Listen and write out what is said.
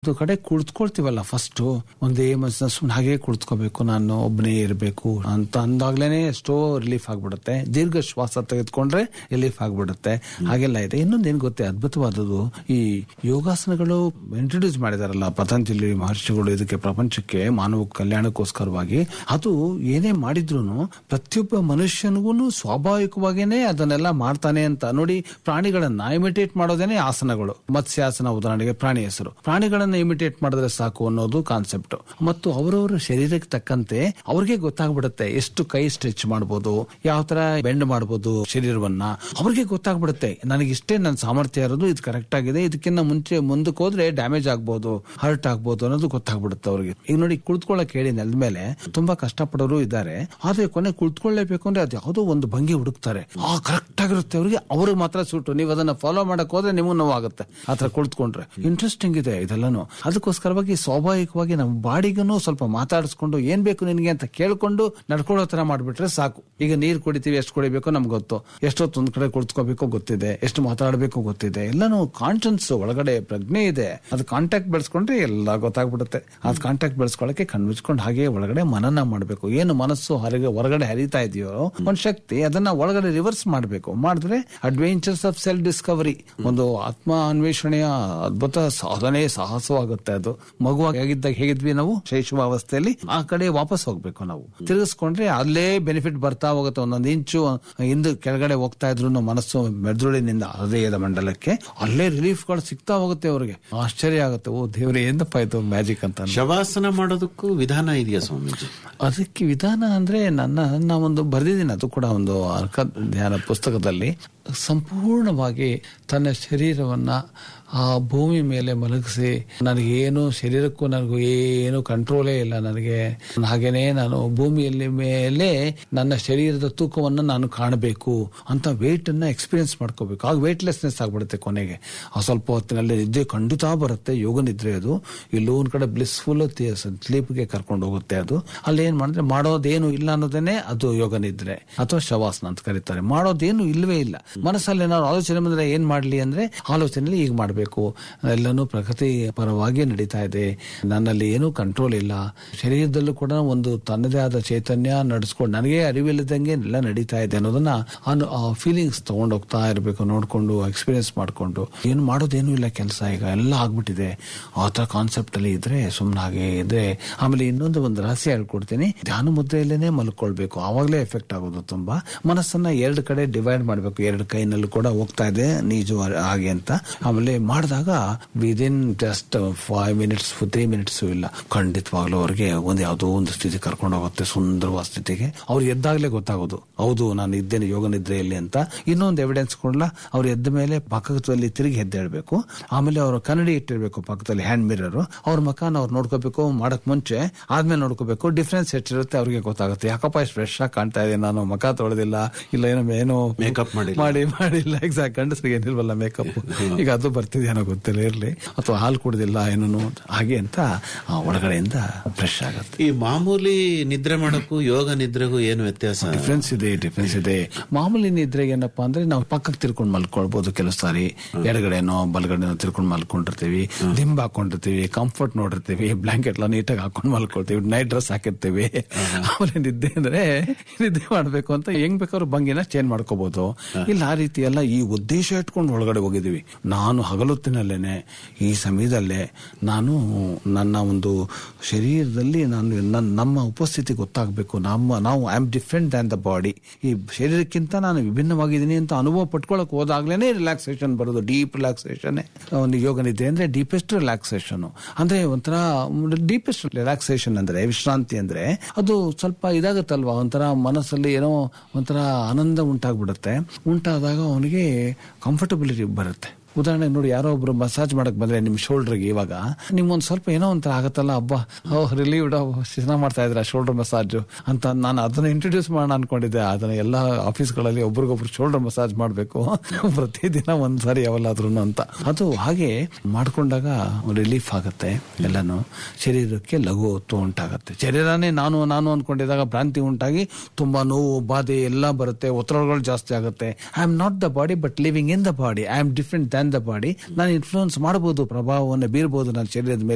ಒಂದು ಕಡೆ ಕುಳಿತುಕೊಳ್ತೀವಲ್ಲ ಫಸ್ಟ್ ಒಂದೇ ಮನಸ್ಸಿನ ಸುಮ್ಮನೆ ಹಾಗೆ ಕುಳಿತುಕೋಬೇಕು ನಾನು ಒಬ್ಬನೇ ಇರಬೇಕು ಅಂತ ಅಂದಾಗ್ಲೇನೆ ಎಷ್ಟೋ ರಿಲೀಫ್ ಆಗ್ಬಿಡುತ್ತೆ ದೀರ್ಘ ಶ್ವಾಸ ತೆಗೆದುಕೊಂಡ್ರೆ ರಿಲೀಫ್ ಆಗ್ಬಿಡುತ್ತೆ ಹಾಗೆಲ್ಲ ಇದೆ ಇನ್ನೊಂದು ಏನ್ ಗೊತ್ತೇ ಅದ್ಭುತವಾದದ್ದು ಈ ಯೋಗಾಸನಗಳು ಇಂಟ್ರೊಡ್ಯೂಸ್ ಮಾಡಿದಾರಲ್ಲ ಪತಂಜಲಿ ಮಹರ್ಷಿಗಳು ಇದಕ್ಕೆ ಪ್ರಪಂಚಕ್ಕೆ ಮಾನವ ಕಲ್ಯಾಣಕ್ಕೋಸ್ಕರವಾಗಿ ಅದು ಏನೇ ಮಾಡಿದ್ರು ಪ್ರತಿಯೊಬ್ಬ ಮನುಷ್ಯನಿಗೂ ಸ್ವಾಭಾವಿಕವಾಗೇನೆ ಅದನ್ನೆಲ್ಲ ಮಾಡ್ತಾನೆ ಅಂತ ನೋಡಿ ಪ್ರಾಣಿಗಳನ್ನ ಇಮಿಟೇಟ್ ಮಾಡೋದೇನೆ ಆಸನಗಳು ಮತ್ಸ್ಯಾಸನ ಉದಾಹರಣೆಗೆ ಪ್ರಾಣಿ ಹೆಸರು ಪ್ರಾಣಿಗಳನ್ನ ಇಮಿಟೇಟ್ ಮಾಡಿದ್ರೆ ಸಾಕು ಅನ್ನೋದು ಕಾನ್ಸೆಪ್ಟ್ ಮತ್ತು ಅವರವರ ಶರೀರಕ್ಕೆ ತಕ್ಕಂತೆ ಅವ್ರಿಗೆ ಗೊತ್ತಾಗ್ಬಿಡುತ್ತೆ ಎಷ್ಟು ಕೈ ಸ್ಟ್ರೆಚ್ ಮಾಡ್ಬೋದು ಯಾವ ತರ ಬೆಂಡ್ ಮಾಡ್ಬೋದು ಶರೀರವನ್ನ ಅವ್ರಿಗೆ ಗೊತ್ತಾಗ್ಬಿಡುತ್ತೆ ನನಗೆ ಇಷ್ಟೇ ನನ್ನ ಸಾಮರ್ಥ್ಯ ಇರೋದು ಇದು ಕರೆಕ್ಟ್ ಆಗಿದೆ ಇದಕ್ಕಿಂತ ಮುಂಚೆ ಮುಂದಕ್ಕೆ ಹೋದ್ರೆ ಡ್ಯಾಮೇಜ್ ಆಗ್ಬೋದು ಹರ್ಟ್ ಆಗ್ಬೋದು ಅನ್ನೋದು ಗೊತ್ತಾಗ್ಬಿಡುತ್ತೆ ಅವ್ರಿಗೆ ಈಗ ನೋಡಿ ಕುಳಿತುಕೊಳ್ಳಕ್ ಹೇಳಿ ನೆಲದ ಮೇಲೆ ತುಂಬಾ ಕಷ್ಟಪಡೋರು ಇದ್ದಾರೆ ಆದ್ರೆ ಕೊನೆ ಕುಳಿತುಕೊಳ್ಳೇಬೇಕು ಅಂದ್ರೆ ಅದು ಯಾವುದೋ ಒಂದು ಭಂಗಿ ಹುಡುಕ್ತಾರೆ ಆ ಕರೆಕ್ಟ್ ಆಗಿರುತ್ತೆ ಅವ್ರಿಗೆ ಅವ್ರಿಗೆ ಮಾತ್ರ ಸೂಟು ನೀವು ಅದನ್ನ ಫಾಲೋ ಮಾಡಕ್ ಹೋದ್ರೆ ನಿಮಗೂ ನೋವಾಗುತ್ತೆ ಆತರ ಕುಳಿತುಕೊಂಡ್ರೆ ಇಂಟ್ರೆಸ್ಟಿಂಗ್ ಇದೆ ಇದೆಲ್ಲಾನು ಅದಕ್ಕೋಸ್ಕರವಾಗಿ ಸ್ವಾಭಾವಿಕವಾಗಿ ನಮ್ಮ ಬಾಡಿಗೂ ಸ್ವಲ್ಪ ಮಾತಾಡಿಸ್ಕೊಂಡು ಏನ್ ಬೇಕು ನಿನಗೆ ಅಂತ ಕೇಳ್ಕೊಂಡು ನಡ್ಕೊಳ್ಳೋ ತರ ಮಾಡ್ಬಿಟ್ರೆ ಸಾಕು ಈಗ ನೀರ್ ಕುಡಿತೀವಿ ಎಷ್ಟು ಕುಡಿಬೇಕು ನಮ್ಗೆ ಗೊತ್ತು ಎಷ್ಟೊತ್ತು ಒಂದ್ ಕಡೆ ಕುಳಿತುಕೋಬೇಕು ಗೊತ್ತಿದೆ ಎಷ್ಟು ಮಾತಾಡಬೇಕು ಗೊತ್ತಿದೆ ಎಲ್ಲಾನು ಕಾನ್ಶನ್ಸ್ ಒಳಗಡೆ ಪ್ರಜ್ಞೆ ಇದೆ ಅದು ಕಾಂಟ್ಯಾಕ್ಟ್ ಬೆಳೆಸ್ಕೊಂಡ್ರೆ ಎಲ್ಲ ಗೊತ್ತಾಗ್ಬಿಡುತ್ತೆ ಅದ್ ಕಾಂಟ್ಯಾಕ್ಟ್ ಬೆಳೆಸ್ಕೊಳಕ್ಕೆ ಕಣ್ಮುಚ್ಕೊಂಡು ಹಾಗೆ ಒಳಗಡೆ ಮನನ ಮಾಡಬೇಕು ಏನು ಮನಸ್ಸು ಹೊರಗೆ ಹೊರಗಡೆ ಹರಿತಾ ಇದೆಯೋ ಒಂದ್ ಶಕ್ತಿ ಅದನ್ನ ಒಳಗಡೆ ರಿವರ್ಸ್ ಮಾಡಬೇಕು ಮಾಡಿದ್ರೆ ಅಡ್ವೆಂಚರ್ಸ್ ಆಫ್ ಸೆಲ್ಫ್ ಡಿಸ್ಕವರಿ ಒಂದು ಆತ್ಮ ಅನ್ವೇಷಣೆಯ ಅದ್ಭುತ ಸಾಧನೆ ಸಾಹಸವಾಗುತ್ತೆ ಅದು ಮಗುವಾಗಿದ್ದಾಗ ಹೇಗಿದ್ವಿ ನಾವು ಶೈಶವಾವಸ್ಥೆಯಲ್ಲಿ ಆ ಕಡೆ ವಾಪಸ್ ಹೋಗ್ಬೇಕು ನಾವು ತಿರುಗಿಸ್ಕೊಂಡ್ರೆ ಅಲ್ಲೇ ಬೆನಿಫಿಟ್ ಬರ್ತಾ ಹೋಗುತ್ತೆ ಒಂದೊಂದು ಇಂಚು ಹಿಂದೆ ಕೆಳಗಡೆ ಹೋಗ್ತಾ ಇದ್ರು ಮನಸ್ಸು ಮೆದುಳಿನಿಂದ ಹೃದಯದ ಮಂಡಲಕ್ಕೆ ಅಲ್ಲೇ ರಿಲೀಫ್ಗಳು ಸಿಗ್ತಾ ಹೋಗುತ್ತೆ ಅವ್ರಿಗೆ ಆಶ್ಚರ್ಯ ಆಗುತ್ತೆ ಓ ದೇವ್ರೆ ಏನಪ್ಪ ಇದು ಮ್ಯಾಜಿಕ್ ಅಂತ ಶವಾಸನ ಮಾಡೋದಕ್ಕೂ ವಿಧಾನ ಇದೆಯಾ ಸ್ವಾಮೀಜಿ ಅದಕ್ಕೆ ವಿಧಾನ ಅಂದ್ರೆ ನನ್ನ ನಾ ಒಂದು ಬರೆದಿದ್ದೀನಿ ಅದು ಕೂಡ ಒಂದು ಅರ್ಕ ಧ್ಯಾನ ಪುಸ್ತಕದಲ್ಲಿ ಸಂಪೂರ್ಣವಾಗಿ ತನ್ನ ಶರೀರವನ್ನ ಆ ಭೂಮಿ ಮೇಲೆ ಮಲಗಿಸಿ ನನಗೇನು ಶರೀರಕ್ಕೂ ನನಗೂ ಏನು ಕಂಟ್ರೋಲೇ ಇಲ್ಲ ನನಗೆ ಹಾಗೇನೆ ನಾನು ಭೂಮಿಯಲ್ಲಿ ಮೇಲೆ ನನ್ನ ಶರೀರದ ತೂಕವನ್ನು ನಾನು ಕಾಣಬೇಕು ಅಂತ ವೇಟ್ ಅನ್ನ ಎಕ್ಸ್ಪೀರಿಯನ್ಸ್ ಮಾಡ್ಕೋಬೇಕು ಆಗ ವೇಟ್ಲೆಸ್ನೆಸ್ ಆಗ್ಬಿಡುತ್ತೆ ಕೊನೆಗೆ ಆ ಸ್ವಲ್ಪ ಹೊತ್ತಿನಲ್ಲಿ ನಿದ್ದೆ ಖಂಡಿತ ಬರುತ್ತೆ ಯೋಗ ನಿದ್ರೆ ಅದು ಎಲ್ಲೋ ಒಂದ್ ಕಡೆ ಬ್ಲಿಸ್ಫುಲ್ ಸ್ಲೀಪ್ಗೆ ಕರ್ಕೊಂಡು ಹೋಗುತ್ತೆ ಅದು ಅಲ್ಲಿ ಏನ್ ಮಾಡಿದ್ರೆ ಮಾಡೋದೇನು ಇಲ್ಲ ಅನ್ನೋದೇನೆ ಅದು ಯೋಗ ನಿದ್ರೆ ಅಥವಾ ಶವಾಸನ ಅಂತ ಕರೀತಾರೆ ಮಾಡೋದೇನು ಇಲ್ವೇ ಇಲ್ಲ ಮನಸ್ಸಲ್ಲಿ ಏನಾದ್ರು ಆಲೋಚನೆ ಬಂದ್ರೆ ಏನ್ ಮಾಡ್ಲಿ ಅಂದ್ರೆ ಆಲೋಚನೆಯಲ್ಲಿ ಈಗ ಮಾಡಬೇಕು ಎಲ್ಲನೂ ಪ್ರಕೃತಿ ಪರವಾಗಿ ನಡೀತಾ ಇದೆ ನನ್ನಲ್ಲಿ ಏನೂ ಕಂಟ್ರೋಲ್ ಇಲ್ಲ ಶರೀರದಲ್ಲೂ ಕೂಡ ಒಂದು ತನ್ನದೇ ಆದ ಚೈತನ್ಯ ನಡೆಸ್ಕೊಂಡು ನನಗೆ ಅರಿವಿಲ್ಲದಂಗೆ ಎಲ್ಲ ನಡೀತಾ ಇದೆ ಅನ್ನೋದನ್ನ ಆ ಫೀಲಿಂಗ್ಸ್ ತಗೊಂಡು ಹೋಗ್ತಾ ಇರಬೇಕು ನೋಡ್ಕೊಂಡು ಎಕ್ಸ್ಪೀರಿಯನ್ಸ್ ಮಾಡ್ಕೊಂಡು ಏನು ಮಾಡೋದೇನು ಇಲ್ಲ ಕೆಲಸ ಈಗ ಎಲ್ಲ ಆಗ್ಬಿಟ್ಟಿದೆ ಆ ತರ ಕಾನ್ಸೆಪ್ಟ್ ಅಲ್ಲಿ ಇದ್ರೆ ಸುಮ್ಮನೆ ಹಾಗೆ ಇದ್ರೆ ಆಮೇಲೆ ಇನ್ನೊಂದು ಒಂದು ರಹಸ್ಯ ಹೇಳ್ಕೊಡ್ತೀನಿ ಧ್ಯಾನ ಮುದ್ರೆಯಲ್ಲೇನೆ ಮಲ್ಕೊಳ್ಬೇಕು ಆವಾಗಲೇ ಎಫೆಕ್ಟ್ ಆಗೋದು ತುಂಬಾ ಮನಸ್ಸನ್ನ ಎರಡು ಕಡೆ ಡಿವೈಡ್ ಮಾಡಬೇಕು ಎರಡು ಕೈನಲ್ಲೂ ಕೂಡ ಹೋಗ್ತಾ ಇದೆ ನೀಜು ಹಾಗೆ ಅಂತ ಆಮೇಲೆ ಮಾಡಿದಾಗ within just five minutes three minutes ಇಲ್ಲ ಖಂಡಿತವಾಗ್ಲೂ ಅವ್ರಿಗೆ ಒಂದು ಯಾವುದೋ ಒಂದು ಸ್ಥಿತಿ ಕರ್ಕೊಂಡು ಹೋಗುತ್ತೆ ಸುಂದರವಾದ ಸ್ಥಿತಿಗೆ ಅವ್ರು ಎದ್ದಾಗಲೇ ಗೊತ್ತಾಗೋದು ಹೌದು ನಾನು ಇದ್ದೇನೆ ಯೋಗ ನಿದ್ರೆಯಲ್ಲಿ ಅಂತ ಇನ್ನೊಂದು ಎವಿಡೆನ್ಸ್ ಕೊಡ್ಲ ಅವ್ರು ಎದ್ದ ಮೇಲೆ ಪಕ್ಕದಲ್ಲಿ ತಿರುಗಿ ಎದ್ದೇಳ್ಬೇಕು ಆಮೇಲೆ ಅವರು ಕನ್ನಡಿ ಇಟ್ಟಿರ್ಬೇಕು ಪಕ್ಕದಲ್ಲಿ ಹ್ಯಾಂಡ್ ಮಿರರ್ ಅವ್ರ ಮಕಾನ ಅವ್ರು ನೋಡ್ಕೋಬೇಕು ಮಾಡಕ್ ಮುಂಚೆ ಆದ್ಮೇಲೆ ನೋಡ್ಕೋಬೇಕು ಡಿಫ್ರೆನ್ಸ್ ಎಷ್ಟಿರುತ್ತೆ ಅವ್ರಿಗೆ ಗೊತ್ತಾಗುತ್ತೆ ಯಾಕಪ್ಪ ಇಷ್ಟು ಫ್ರೆಶ್ ಆಗಿ ಕಾಣ್ತಾ ಇದೆ ನಾನು ಮಕ ತೊಳೆದಿಲ್ಲ ಇಲ್ಲ ಏನೋ ಏನೋ Makeup ಮಾಡಿಲ್ಲ. ಮಾಡಿ ಮಾಡಿಲ್ಲ ಎಕ್ಸಾಕ್ಟ್ ಗಂಡಸರಿಗೆ ಏನಿಲ್ವಲ್ಲ ಮೇಕಪ್ ಈಗ ಅದು ಬರ್ತಿದೆಯೇನೋ ಗೊತ್ತಿಲ್ಲ ಇರ್ಲಿ ಅಥವಾ ಹಾಲು ಕುಡ್ದಿಲ್ಲ ಏನೋ ಹಾಗೆ ಅಂತ ಆ, ಒಳಗಡೆಯಿಂದ ಫ್ರೆಶ್ ಆಗುತ್ತೆ ಈ ಮಾಮೂಲಿ ನಿದ್ರೆ ಮಾಡೋಕ್ಕೂ ಯೋಗ ನಿದ್ರೆಗೂ ಏನು ವ್ಯತ್ಯಾಸ ಡಿಫ್ರೆನ್ಸ್ ಇದೆ ಡಿಫ್ರೆನ್ಸ್ ಇದೆ ಮಾಮೂಲಿ ನಿದ್ರೆಗೆ ಏನಪ್ಪಾ ಅಂದ್ರೆ ನಾವು ಪಕ್ಕಕ್ಕೆ ತಿರ್ಕೊಂಡು ಮಲ್ಕೊಳ್ಬಹುದು ಕೆಲವು ಸಾರಿ ಎಡಗಡೆನೋ ಬಲಗಡೆನೋ ತಿರ್ಕೊಂಡು ಮಲ್ಕೊಂಡಿರ್ತೀವಿ ದಿಂಬ್ ಹಾಕೊಂಡಿರ್ತೀವಿ ಕಂಫರ್ಟ್ ನೋಡಿರ್ತೀವಿ ಬ್ಲಾಂಕೆಟ್ ಎಲ್ಲ ನೀಟಾಗಿ ಹಾಕೊಂಡು ಮಲ್ಕೊಳ್ತೀವಿ ನೈಟ್ ಡ್ರೆಸ್ ಹಾಕಿರ್ತೀವಿ ಆಮೇಲೆ ನಿದ್ದೆ ಅಂದ್ರೆ ನಿದ್ದೆ ಮಾಡ್ಬೇಕು ಅಂತ ಹೆಂಗ್ ಬೇಕಾದ್ರೂ ಭಂಗಿನ ಚೇಂಜ್ ಮಾಡ್ಕೋಬಹುದು ಇಲ್ಲ ಆ ರೀತಿ ಎಲ್ಲ ಈ ಉದ್ದೇಶ ಇಟ್ಕೊಂಡು ಒಳಗಡೆ ಹೋಗಿದೀವಿ ನಾನು ಹಗಲೊತ್ತಿನಲ್ಲೇನೆ ಈ ಸಮಯದಲ್ಲೇ ನಾನು ನನ್ನ ಒಂದು ಶರೀರದಲ್ಲಿ ನಾನು ನನ್ನ- ನಮ್ಮ ಉಪಸ್ಥಿತಿ ಗೊತ್ತಾಗಬೇಕು ನಮ್ಮ ನಾವು I am different than the body ಈ ಶರೀರಕ್ಕಿಂತ ನಾನು ವಿಭಿನ್ನವಾಗಿದ್ದೀನಿ ಅಂತ ಅನುಭವ ಪಟ್ಕೊಳಕ್ ಹೋದಾಗ್ಲೇನೆ ರಿಲ್ಯಾಕ್ಸೇಷನ್ ಬರೋದು ಡೀಪ್ ರಿಲ್ಯಾಕ್ಸೇಷನ್ ಒಂದು ಯೋಗ ನಿದ್ದೆ ಅಂದ್ರೆ ಡೀಪೆಸ್ಟ್ ರಿಲ್ಯಾಕ್ಸೇಷನ್ ಅಂದ್ರೆ ಒಂಥರ ಡೀಪೆಸ್ಟ್ ರಿಲ್ಯಾಕ್ಸೇಷನ್ ಅಂದ್ರೆ ವಿಶ್ರಾಂತಿ ಅಂದ್ರೆ ಅದು ಸ್ವಲ್ಪ ಇದಾಗುತ್ತಲ್ವಾ ಒಂಥರ ಮನಸ್ಸಲ್ಲಿ ಏನೋ ಒಂಥರ ಆನಂದ ಉಂಟಾಗ್ಬಿಡುತ್ತೆ ಉಂಟಾದಾಗ ಅವನಿಗೆ ಕಂಫರ್ಟಬಿಲಿಟಿ ಬರುತ್ತೆ ಉದಾಹರಣೆ ನೋಡಿ ಯಾರೋ ಒಬ್ರು ಮಸಾಜ್ ಮಾಡಕ್ ಬಂದ್ರೆ ನಿಮ್ ಶೋಲ್ಡರ್ಗೆ ಇವಾಗ ನಿಮ್ಗೊಂದ್ ಸ್ವಲ್ಪ ಏನೋ ಒಂಥರ ಆಗತ್ತಲ್ಲ ಅಬ್ಬ ಓ ರಿಲೀವ್ಡ್ ಚೆನ್ನಾಗಿ ಮಾಡ್ತಾ ಇದ್ರ ಶೋಲ್ಡರ್ ಮಸಾಜ್ ಅಂತ ನಾನು ಅದನ್ನ ಇಂಟ್ರೊಡ್ಯೂಸ್ ಮಾಡೋಣ ಅನ್ಕೊಂಡಿದ್ದೆ ಅದನ್ನ ಎಲ್ಲ ಆಫೀಸ್ಗಳಲ್ಲಿ ಒಬ್ರಿಗೊಬ್ರು ಶೋಲ್ಡರ್ ಮಸಾಜ್ ಮಾಡಬೇಕು ಪ್ರತಿದಿನ ಒಂದ್ಸಾರಿ ಯಾವಲ್ಲಾದ್ರೂ ಅಂತ ಅದು ಹಾಗೆ ಮಾಡ್ಕೊಂಡಾಗ ರಿಲೀಫ್ ಆಗುತ್ತೆ ಎಲ್ಲಾನು ಶರೀರಕ್ಕೆ ಲಘು ಹೊತ್ತು ಉಂಟಾಗತ್ತೆ ಶರೀರನೇ ನಾನು ನಾನು ಅನ್ಕೊಂಡಿದ್ದಾಗ ಭ್ರಾಂತಿ ಉಂಟಾಗಿ ತುಂಬಾ ನೋವು ಬಾಧೆ ಎಲ್ಲ ಬರುತ್ತೆ ಒತ್ತಡಗಳು ಜಾಸ್ತಿ ಆಗುತ್ತೆ I am not the body but living in the body I am different than the body ನಾನು ಇನ್ಫ್ಲೂಯೆನ್ಸ್ ಮಾಡಬಹುದು ಪ್ರಭಾವವನ್ನು ಬೀರಬಹುದು ನನ್ನ ಶರೀರದ ಮೇಲೆ